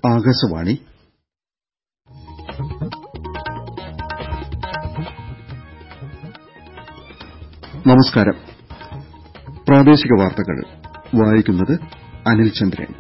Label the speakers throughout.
Speaker 1: ആകാശവാണി നമസ്കാരം പ്രാദേശിക വാർത്തകൾ വായിക്കുന്നത് അനിൽ ചന്ദ്രൻ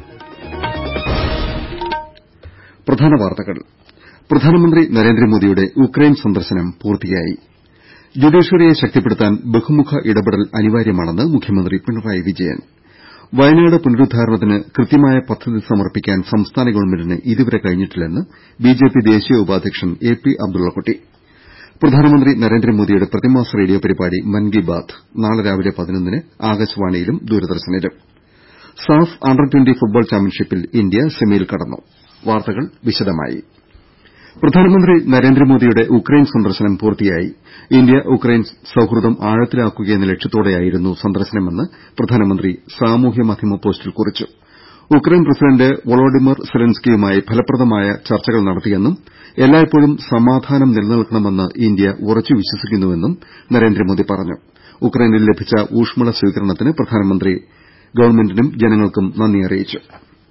Speaker 1: പ്രധാന വാർത്തകൾ പ്രധാനമന്ത്രി നരേന്ദ്രമോദിയുടെ ഉക്രൈൻ സന്ദർശനം പൂർത്തിയായി ജുഡീഷ്യറിയെ ശക്തിപ്പെടുത്താൻ ബഹുമുഖ ഇടപെടൽ അനിവാര്യമാണെന്ന് മുഖ്യമന്ത്രി പിണറായി വിജയൻ വയനാട് പുനരുദ്ധാരണത്തിന് കൃത്യമായ പദ്ധതി സമർപ്പിക്കാൻ സംസ്ഥാന ഗവൺമെന്റിന് ഇതുവരെ കഴിഞ്ഞിട്ടില്ലെന്ന് ബിജെപി ദേശീയ ഉപാധ്യക്ഷൻ എ പി അബ്ദുള്ളക്കുട്ടി പ്രധാനമന്ത്രി നരേന്ദ്രമോദിയുടെ പ്രതിമാസ റേഡിയോ പരിപാടി മൻ കി ബാത് നാളെ രാവിലെ പതിനൊന്നിന് ആകാശവാണിയിലും ദൂരദർശനിലും സാഫ് അണ്ടർ ട്വന്റി ഫുട്ബോൾ ചാമ്പ്യൻഷിപ്പിൽ ഇന്ത്യ സെമിയിൽ കടന്നു വാർത്തകൾ വിശദമായി പ്രധാനമന്ത്രി നരേന്ദ്രമോദിയുടെ ഉക്രൈൻ സന്ദർശനം പൂർത്തിയായി ഇന്ത്യ ഉക്രൈൻ സൌഹൃദം ആഴത്തിലാക്കുകയെന്ന ലക്ഷ്യത്തോടെയായിരുന്നു സന്ദർശനമെന്ന് പ്രധാനമന്ത്രി സാമൂഹ്യ മാധ്യമ പോസ്റ്റിൽ കുറിച്ചു ഉക്രൈൻ പ്രസിഡന്റ് വൊളോഡിമർ സെലൻസ്കിയുമായി ഫലപ്രദമായ ചർച്ചകൾ നടത്തിയെന്നും എല്ലായ്പ്പോഴും സമാധാനം നിലനിൽക്കണമെന്ന് ഇന്ത്യ ഉറച്ചു വിശ്വസിക്കുന്നുവെന്നും നരേന്ദ്രമോദി പറഞ്ഞു ഉക്രൈനിൽ ലഭിച്ച ഊഷ്മള സ്വീകരണത്തിന് പ്രധാനമന്ത്രി ഗവൺമെന്റിനും ജനങ്ങൾക്കും നന്ദി അറിയിച്ചു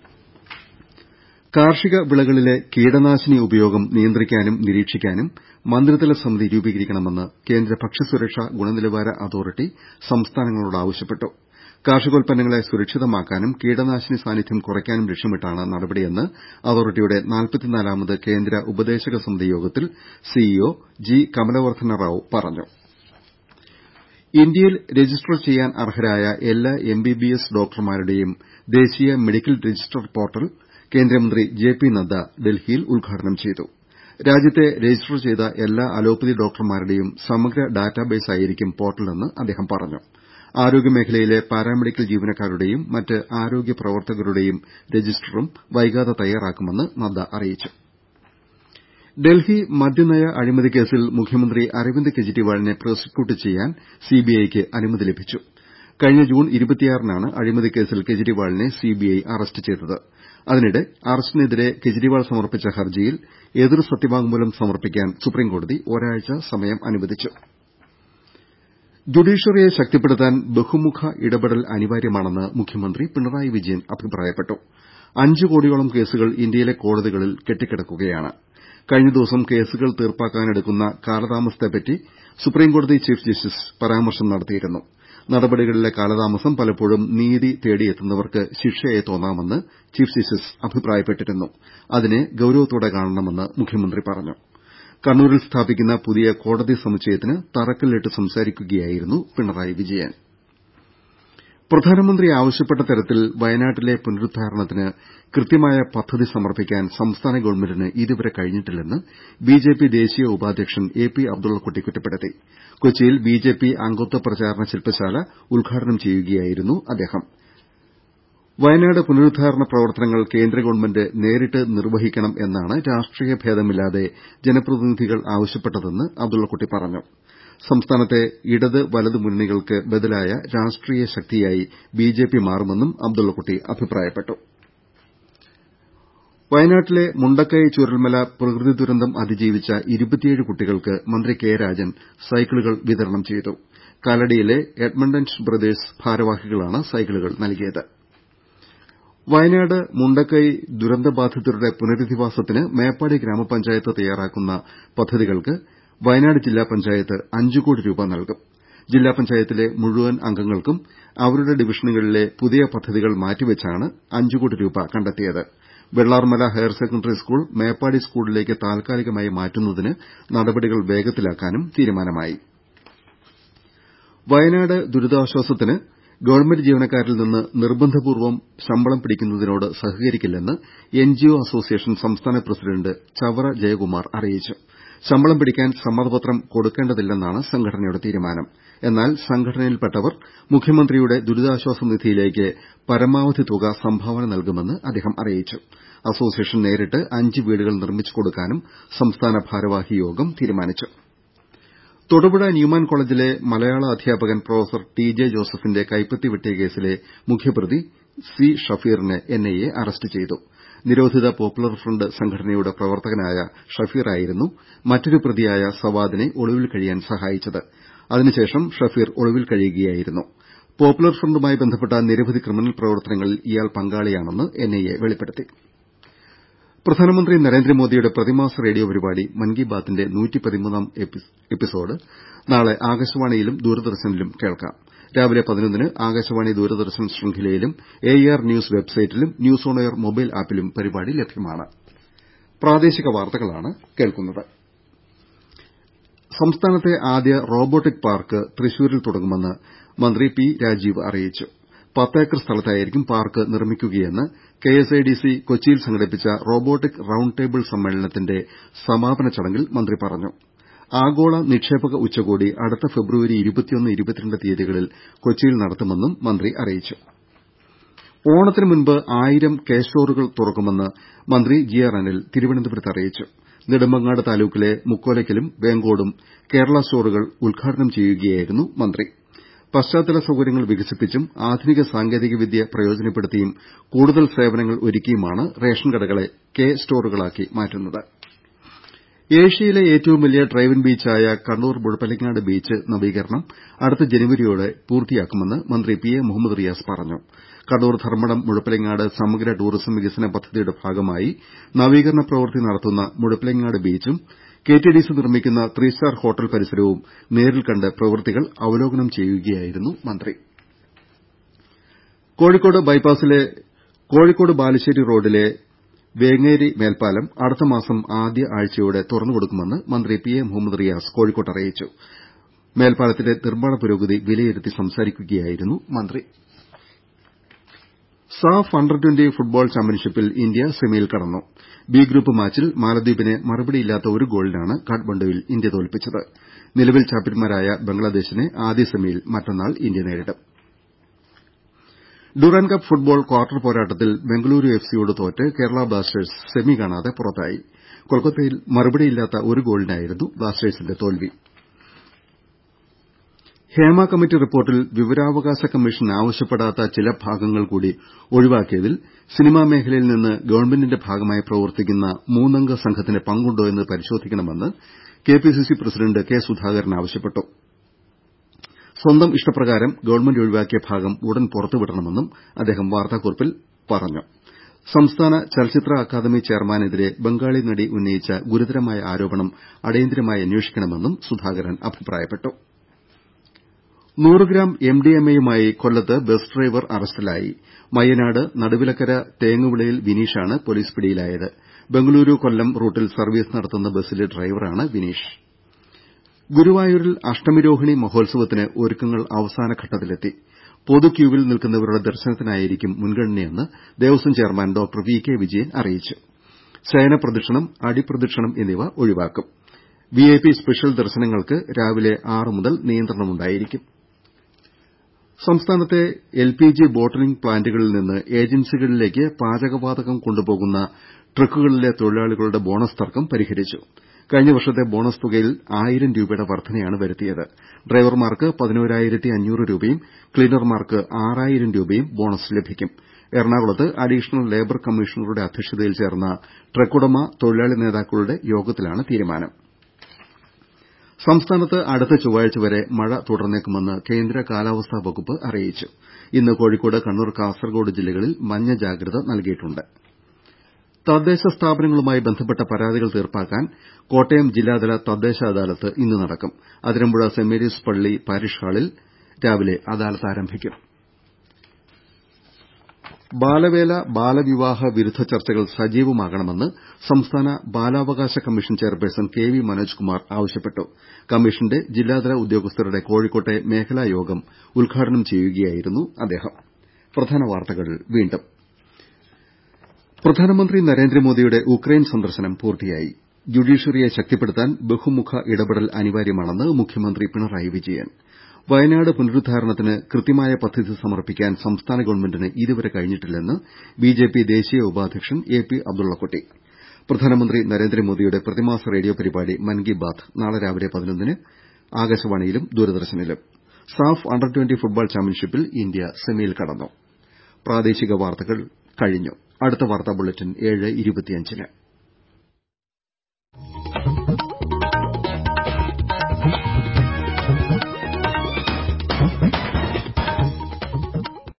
Speaker 1: കാർഷിക വിളകളിലെ കീടനാശിനി ഉപയോഗം നിയന്ത്രിക്കാനും നിരീക്ഷിക്കാനും മന്ത്രിതല സമിതി രൂപീകരിക്കണമെന്ന് കേന്ദ്ര ഭക്ഷ്യസുരക്ഷാ ഗുണനിലവാര അതോറിറ്റി സംസ്ഥാനങ്ങളോട് ആവശ്യപ്പെട്ടു കാർഷികോൽപ്പന്നങ്ങളെ സുരക്ഷിതമാക്കാനും കീടനാശിനി സാന്നിധ്യം കുറയ്ക്കാനും ലക്ഷ്യമിട്ടാണ് നടപടിയെന്ന് അതോറിറ്റിയുടെ നാൽപ്പത്തിനാലാമത് കേന്ദ്ര ഉപദേശക സമിതി യോഗത്തിൽ സിഇഒ ജി കമലവർദ്ധന റാവു പറഞ്ഞു ഇന്ത്യയിൽ രജിസ്റ്റർ ചെയ്യാൻ അർഹരായ എല്ലാ എംബിബിഎസ് ഡോക്ടർമാരുടെയും ദേശീയ മെഡിക്കൽ രജിസ്റ്റർ പോർട്ടൽ കേന്ദ്രമന്ത്രി ജെ പി നദ്ദ ഡൽഹിയിൽ ഉദ്ഘാടനം ചെയ്തു രാജ്യത്തെ രജിസ്റ്റർ ചെയ്ത എല്ലാ അലോപ്പതി ഡോക്ടർമാരുടെയും സമഗ്ര ഡാറ്റാബേസായിരിക്കും പോർട്ടലെന്ന് അദ്ദേഹം പറഞ്ഞു ആരോഗ്യമേഖലയിലെ പാരാമെഡിക്കൽ ജീവനക്കാരുടെയും മറ്റ് ആരോഗ്യ പ്രവർത്തകരുടെയും രജിസ്റ്ററും വൈകാതെ തയ്യാറാക്കുമെന്ന് നദ്ദ അറിയിച്ചു ഡൽഹി മദ്യനയ അഴിമതി കേസിൽ മുഖ്യമന്ത്രി അരവിന്ദ് കെജ്രിവാളിനെ പ്രോസിക്യൂട്ട് ചെയ്യാൻ സിബിഐക്ക് അനുമതി ലഭിച്ചു കഴിഞ്ഞ ജൂൺ നാണ് അഴിമതി കേസിൽ കെജ്രിവാളിനെ സിബിഐ അറസ്റ്റ് ചെയ്തത് അതിനിടെ അറസ്റ്റിനെതിരെ കെജ്രിവാൾ സമർപ്പിച്ച ഹർജിയിൽ എതിർ സത്യവാങ്മൂലം സമർപ്പിക്കാൻ സുപ്രീംകോടതി ഒരാഴ്ച സമയം അനുവദിച്ചു ജുഡീഷ്യറിയെ ശക്തിപ്പെടുത്താൻ ബഹുമുഖ ഇടപെടൽ അനിവാര്യമാണെന്ന് മുഖ്യമന്ത്രി പിണറായി വിജയൻ അഭിപ്രായപ്പെട്ടു അഞ്ച് കോടിയോളം കേസുകൾ ഇന്ത്യയിലെ കോടതികളിൽ കെട്ടിക്കിടക്കുകയാണ് കഴിഞ്ഞ ദിവസം കേസുകൾ തീർപ്പാക്കാനെടുക്കുന്ന കാലതാമസത്തെപ്പറ്റി സുപ്രീംകോടതി ചീഫ് ജസ്റ്റിസ് പരാമർശം നടത്തിയിരുന്നു നടപടികളിലെ കാലതാമസം പലപ്പോഴും നീതി തേടിയെത്തുന്നവർക്ക് ശിക്ഷയായി തോന്നാമെന്ന് ചീഫ് ജസ്റ്റിസ് അഭിപ്രായപ്പെട്ടിരുന്നു അതിനെ ഗൌരവത്തോടെ കാണണമെന്ന് മുഖ്യമന്ത്രി പറഞ്ഞു കണ്ണൂരിൽ സ്ഥാപിക്കുന്ന പുതിയ കോടതി സമുച്ചയത്തിന് തറക്കല്ലിട്ട് സംസാരിക്കുകയായിരുന്നു പിണറായി വിജയൻ പ്രധാനമന്ത്രി ആവശ്യപ്പെട്ട തരത്തിൽ വയനാട്ടിലെ പുനരുദ്ധാരണത്തിന് കൃത്യമായ പദ്ധതി സമർപ്പിക്കാൻ സംസ്ഥാന ഗവൺമെന്റിന് ഇതുവരെ കഴിഞ്ഞിട്ടില്ലെന്ന് ബിജെപി ദേശീയ ഉപാധ്യക്ഷൻ എ പി അബ്ദുള്ളക്കുട്ടി കുറ്റപ്പെടുത്തി കൊച്ചിയിൽ ബിജെപി അംഗത്വ പ്രചാരണ ശില്പശാല ഉദ്ഘാടനം ചെയ്യുകയായിരുന്നു അദ്ദേഹം വയനാട് പുനരുദ്ധാരണ പ്രവർത്തനങ്ങൾ കേന്ദ്ര ഗവൺമെന്റ് നേരിട്ട് നിർവഹിക്കണം എന്നാണ് രാഷ്ട്രീയ ഭേദമില്ലാതെ ജനപ്രതിനിധികൾ ആവശ്യപ്പെട്ടതെന്ന് അബ്ദുള്ളക്കുട്ടി പറഞ്ഞു സംസ്ഥാനത്തെ ഇടത് വലത് മുന്നണികൾക്ക് ബദലായ രാഷ്ട്രീയ ശക്തിയായി ബിജെപി മാറുമെന്നും അബ്ദുള്ളക്കുട്ടി അഭിപ്രായപ്പെട്ടു വയനാട്ടിലെ മുണ്ടക്കൈ ചൂരൽമല പ്രകൃതി ദുരന്തം അതിജീവിച്ച ഇരുപത്തിയേഴ് കുട്ടികൾക്ക് മന്ത്രി കെ രാജൻ സൈക്കിളുകൾ വിതരണം ചെയ്തു കാലടിയിലെ എഡ്മണ്ടന്റ് ബ്രദേഴ്സ് ഭാരവാഹികളാണ് സൈക്കിളുകൾ നൽകിയത് വയനാട് മുണ്ടക്കൈ ദുരന്തബാധിതരുടെ പുനരധിവാസത്തിന് മേപ്പാടി ഗ്രാമപഞ്ചായത്ത് തയ്യാറാക്കുന്ന പദ്ധതികൾക്ക് വയനാട് ജില്ലാ പഞ്ചായത്ത് അഞ്ച് കോടി രൂപ നൽകും ജില്ലാ പഞ്ചായത്തിലെ മുഴുവൻ അംഗങ്ങൾക്കും അവരുടെ ഡിവിഷനുകളിലെ പുതിയ പദ്ധതികൾ മാറ്റിവെച്ചാണ് അഞ്ച് കോടി രൂപ കണ്ടെത്തിയത് Vellarmala higher secondary school Meppadi സ്കൂളിലേക്ക് താൽക്കാലികമായി മാറ്റുന്നതിന് നടപടികൾ വേഗത്തിലാക്കാനും തീരുമാനമായി വയനാട് ദുരിതാശ്വാസത്തിന് ഗവൺമെന്റ് ജീവനക്കാരിൽ നിന്ന് നിർബന്ധപൂർവ്വം ശമ്പളം പിടിക്കുന്നതിനോട് സഹകരിക്കില്ലെന്ന് എൻജിഒ അസോസിയേഷൻ സംസ്ഥാന പ്രസിഡന്റ് ചവറ ജയകുമാർ അറിയിച്ചു ശമ്പളം പിടിക്കാൻ സമ്മതപത്രം കൊടുക്കേണ്ടതില്ലെന്നാണ് സംഘടനയുടെ തീരുമാനം എന്നാൽ സംഘടനയിൽപ്പെട്ടവർ മുഖ്യമന്ത്രിയുടെ ദുരിതാശ്വാസ നിധിയിലേക്ക് പരമാവധി തുക സംഭാവന നൽകുമെന്ന് അദ്ദേഹം അറിയിച്ചു അസോസിയേഷൻ നേരിട്ട് അഞ്ച് വീടുകൾ നിർമ്മിച്ചു കൊടുക്കാനും സംസ്ഥാന ഭാരവാഹി യോഗം തീരുമാനിച്ചു തൊടുപുഴ ന്യൂമാൻ കോളേജിലെ മലയാള അധ്യാപകൻ പ്രൊഫസർ ടി ജെ ജോസഫിന്റെ കൈപ്പത്തി വെട്ടിയ കേസിലെ മുഖ്യപ്രതി സി ഷഫീറിനെ എൻഐഎ അറസ്റ്റ് ചെയ്തു നിരോധിത പോപ്പുലർ ഫ്രണ്ട് സംഘടനയുടെ പ്രവർത്തകനായ ഷഫീറായിരുന്നു മറ്റൊരു പ്രതിയായ സവാദിനെ ഒളിവിൽ കഴിയാൻ സഹായിച്ചത് അതിനുശേഷം ഷഫീർ ഒളിവിൽ കഴിയുകയായിരുന്നു പോപ്പുലർ ഫ്രണ്ടുമായി ബന്ധപ്പെട്ട നിരവധി ക്രിമിനൽ പ്രവർത്തനങ്ങളിൽ ഇയാൾ പങ്കാളിയാണെന്ന് എൻഐഎ വെളിപ്പെടുത്തി പ്രധാനമന്ത്രി നരേന്ദ്രമോദിയുടെ പ്രതിമാസ റേഡിയോ പരിപാടി മൻ കി ബാത്തിന്റെ ാം എപ്പിസോഡ് നാളെ ആകാശവാണിയിലും ദൂരദർശനിലും കേൾക്കാം രാവിലെ പതിനൊന്നിന് ആകാശവാണി ദൂരദർശൻ ശൃംഖലയിലും എ ആർ ന്യൂസ് വെബ്സൈറ്റിലും ന്യൂസ് ഓൺ എയർ മൊബൈൽ ആപ്പിലും പരിപാടി ലഭ്യമാണ് സംസ്ഥാനത്തെ ആദ്യ റോബോട്ടിക് പാർക്ക് തൃശൂരിൽ തുടങ്ങുമെന്ന് മന്ത്രി പി രാജീവ് അറിയിച്ചു പത്തേക്കർ സ്ഥലത്തായിരിക്കും പാർക്ക് നിർമ്മിക്കുകയെന്ന് കെഎസ്ഐഡിസി കൊച്ചിയിൽ സംഘടിപ്പിച്ച റോബോട്ടിക് റൌണ്ട് ടേബിൾ സമ്മേളനത്തിന്റെ സമാപന ചടങ്ങിൽ മന്ത്രി പറഞ്ഞു ആഗോള നിക്ഷേപക ഉച്ചകോടി അടുത്ത ഫെബ്രുവരി തീയതികളിൽ കൊച്ചിയിൽ നടത്തുമെന്നും മന്ത്രി അറിയിച്ചു ഓണത്തിന് മുൻപ് ആയിരം കെ സ്റ്റോറുകൾ തുറക്കുമെന്ന് മന്ത്രി ജി ആർ അനിൽ തിരുവനന്തപുരത്ത് അറിയിച്ചു നെടുമങ്ങാട് താലൂക്കിലെ മുക്കോലയ്ക്കലും വേങ്കോടും കേരള സ്റ്റോറുകൾ ഉദ്ഘാടനം ചെയ്യുകയായിരുന്നു മന്ത്രി പശ്ചാത്തല സൌകര്യങ്ങൾ വികസിപ്പിച്ചും ആധുനിക സാങ്കേതിക വിദ്യ പ്രയോജനപ്പെടുത്തിയും കൂടുതൽ സേവനങ്ങൾ ഒരുക്കിയുമാണ് റേഷൻ കടകളെ കെ സ്റ്റോറുകളാക്കി മാറ്റുന്നത് ഏഷ്യയിലെ ഏറ്റവും വലിയ ഡ്രൈവിൻ ബീച്ചായ കണ്ണൂർ മുഴപ്പിലങ്ങാട് ബീച്ച് നവീകരണം അടുത്ത ജനുവരിയോടെ പൂർത്തിയാക്കുമെന്ന് മന്ത്രി പി എ മുഹമ്മദ് റിയാസ് പറഞ്ഞു കണ്ണൂർ ധർമ്മടം മുഴപ്പിലങ്ങാട് സമഗ്ര ടൂറിസം വികസന പദ്ധതിയുടെ ഭാഗമായി നവീകരണ പ്രവൃത്തി നടത്തുന്ന മുഴപ്പിലങ്ങാട് ബീച്ചും കെടിഡിസി നിർമ്മിക്കുന്ന ത്രീ സ്റ്റാർ ഹോട്ടൽ പരിസരവും നേരിൽ കണ്ട് പ്രവൃത്തികൾ അവലോകനം ചെയ്യുകയായിരുന്നു മന്ത്രി കോഴിക്കോട് ബൈപ്പാസിലെ കോഴിക്കോട് ബാലുശ്ശേരി റോഡിലെ വേങ്ങേരി മേൽപ്പാലം അടുത്ത മാസം ആദ്യ ആഴ്ചയോടെ തുറന്നുകൊടുക്കുമെന്ന് മന്ത്രി പി എ മുഹമ്മദ് റിയാസ് കോഴിക്കോട്ട് അറിയിച്ചു മേൽപ്പാലത്തിന്റെ നിർമ്മാണ പുരോഗതി വിലയിരുത്തി സംസാരിക്കുകയായിരുന്നു മന്ത്രി സാഫ് അണ്ടർ ട്വന്റി ഫുട്ബോൾ ചാമ്പ്യൻഷിപ്പിൽ ഇന്ത്യ സെമിയിൽ കടന്നു ബി ഗ്രൂപ്പ് മാച്ചിൽ മാലദ്വീപിനെ മറുപടിയില്ലാത്ത ഒരു ഗോളിനാണ് കാഠ്മണ്ഡുവിൽ ഇന്ത്യ തോൽപ്പിച്ചത് നിലവിൽ ചാമ്പ്യന്മാരായ ബംഗ്ലാദേശിനെ ആദ്യ സെമിയിൽ മറ്റന്നാൾ ഇന്ത്യ നേരിടും ഡുറാൻ കപ്പ് ഫുട്ബോൾ ക്വാർട്ടർ പോരാട്ടത്തിൽ ബംഗളൂരു എഫ്സിയോട് തോറ്റ് കേരള ബ്ലാസ്റ്റേഴ്സ് സെമി കാണാതെ പുറത്തായി കൊൽക്കത്തയിൽ മറുപടിയില്ലാത്ത ഒരു ഗോളിനായിരുന്നു ബ്ലാസ്റ്റേഴ്സിന്റെ തോൽവി ഹേമ കമ്മിറ്റി റിപ്പോർട്ടിൽ വിവരാവകാശ കമ്മീഷൻ ആവശ്യപ്പെടാത്ത ചില ഭാഗങ്ങൾ കൂടി ഒഴിവാക്കിയതിൽ സിനിമാ മേഖലയിൽ നിന്ന് ഗവൺമെന്റിന്റെ ഭാഗമായി പ്രവർത്തിക്കുന്ന മൂന്നംഗ സംഘത്തിന് പങ്കുണ്ടോ എന്ന് പരിശോധിക്കണമെന്ന് കെപിസിസി പ്രസിഡന്റ് കെ സുധാകരൻ ആവശ്യപ്പെട്ടു സ്വന്തം ഇഷ്ടപ്രകാരം ഗവൺമെന്റ് ഒഴിവാക്കിയ ഭാഗം ഉടൻ പുറത്തുവിടണമെന്നും അദ്ദേഹം വാർത്താക്കുറിപ്പിൽ പറഞ്ഞു സംസ്ഥാന ചലച്ചിത്ര അക്കാദമി ചെയർമാനെതിരെ ബംഗാളി നടി ഉന്നയിച്ച ഗുരുതരമായ ആരോപണം അടിയന്തരമായി അന്വേഷിക്കണമെന്നും സുധാകരൻ അഭിപ്രായപ്പെട്ടു നൂറ് ഗ്രാം എംഡിഎംഎയുമായി കൊല്ലത്ത് ബസ് ഡ്രൈവർ അറസ്റ്റിലായി മയ്യനാട് നടുവിലക്കര തേങ്ങുവിളയിൽ വിനീഷാണ് പൊലീസ് പിടിയിലായത് ബംഗളൂരു കൊല്ലം റൂട്ടിൽ സർവീസ് നടത്തുന്ന ബസിലെ ഡ്രൈവറാണ് വിനീഷ് ഗുരുവായൂരിൽ അഷ്ടമിരോഹിണി മഹോത്സവത്തിന് ഒരുക്കങ്ങൾ അവസാനഘട്ടത്തിലെത്തി പൊതു ക്യൂവിൽ നിൽക്കുന്നവരുടെ ദർശനത്തിനായിരിക്കും മുൻഗണനയെന്ന് Devaswom chairman doctor V K Vijayan അറിയിച്ചു ശയനപ്രദക്ഷിണം അടിപ്രദക്ഷിണം എന്നിവ ഒഴിവാക്കും വിഐപി സ്പെഷ്യൽ ദർശനങ്ങൾക്ക് രാവിലെ ആറ് മുതൽ നിയന്ത്രണമുണ്ടായിരിക്കും സംസ്ഥാനത്തെ എൽപിജി ബോട്ടലിംഗ് പ്ലാന്റുകളിൽ നിന്ന് ഏജൻസികളിലേക്ക് പാചകവാതകം കൊണ്ടുപോകുന്ന ട്രക്കുകളിലെ തൊഴിലാളികളുടെ ബോണസ് തർക്കം പരിഹരിച്ചു കഴിഞ്ഞ വർഷത്തെ ബോണസ് തുകയിൽ ആയിരം രൂപയുടെ വർധനയാണ് വരുത്തിയത് ഡ്രൈവർമാർക്ക് പതിനോരായിരത്തി അഞ്ഞൂറ് രൂപയും ക്ലീനർമാർക്ക് ആറായിരം രൂപയും ബോണസ് ലഭിക്കും എറണാകുളത്ത് അഡീഷണൽ ലേബർ കമ്മീഷണറുടെ അധ്യക്ഷതയിൽ ചേർന്ന ട്രക്കുടമ തൊഴിലാളി നേതാക്കളുടെ യോഗത്തിലാണ് തീരുമാനം സംസ്ഥാനത്ത് അടുത്ത ചൊവ്വാഴ്ച വരെ മഴ തുടർന്നേക്കുമെന്ന് കേന്ദ്ര കാലാവസ്ഥാ വകുപ്പ് അറിയിച്ചു ഇന്ന് കോഴിക്കോട് കണ്ണൂർ കാസർകോട് ജില്ലകളിൽ മഞ്ഞ ജാഗ്രത നൽകിയിട്ടുണ്ട് തദ്ദേശ സ്ഥാപനങ്ങളുമായി ബന്ധപ്പെട്ട പരാതികൾ തീർപ്പാക്കാൻ കോട്ടയം ജില്ലാതല തദ്ദേശ അദാലത്ത് ഇന്ന് നടക്കും അതിരമ്പുഴ സെന്റ് മേരീസ് പള്ളി പാരിഷ് ഹാളിൽ രാവിലെ അദാലത്ത് ആരംഭിക്കും ബാലവേല ബാലവിവാഹ വിരുദ്ധ ചർച്ചകൾ സജീവമാകണമെന്ന് സംസ്ഥാന ബാലാവകാശ commission chairperson K V Manojkumar ആവശ്യപ്പെട്ടു കമ്മീഷന്റെ ജില്ലാതല ഉദ്യോഗസ്ഥരുടെ കോഴിക്കോട്ടെ മേഖലാ യോഗം ഉദ്ഘാടനം ചെയ്യുകയായിരുന്നു അദ്ദേഹം പ്രധാനമന്ത്രി നരേന്ദ്രമോദിയുടെ ഉക്രൈൻ സന്ദർശനം പൂർത്തിയായി ജുഡീഷ്യറിയെ ശക്തിപ്പെടുത്താൻ ബഹുമുഖ ഇടപെടൽ അനിവാര്യമാണെന്ന് മുഖ്യമന്ത്രി പിണറായി വിജയൻ വയനാട് പുനരുദ്ധാരണത്തിന് കൃത്യമായ പദ്ധതി സമർപ്പിക്കാൻ സംസ്ഥാന ഗവൺമെന്റിന് ഇതുവരെ കഴിഞ്ഞിട്ടില്ലെന്ന് ബിജെപി ദേശീയ ഉപാധ്യക്ഷൻ എ പി അബ്ദുള്ളക്കുട്ടി പ്രധാനമന്ത്രി നരേന്ദ്രമോദിയുടെ പ്രതിമാസ റേഡിയോ പരിപാടി മൻ കി ബാത് നാളെ രാവിലെ പതിനൊന്നിന് ആകാശവാണിയിലും ദൂരദർശനിലും സാഫ് അണ്ടർ ട്വന്റി ഫുട്ബോൾ ചാമ്പ്യൻഷിപ്പിൽ ഇന്ത്യ സെമിയിൽ കടന്നു അടുത്ത വാർത്താ ബുള്ളറ്റിൻ ഏഴ് ഇരുപത്തിയഞ്ചിന്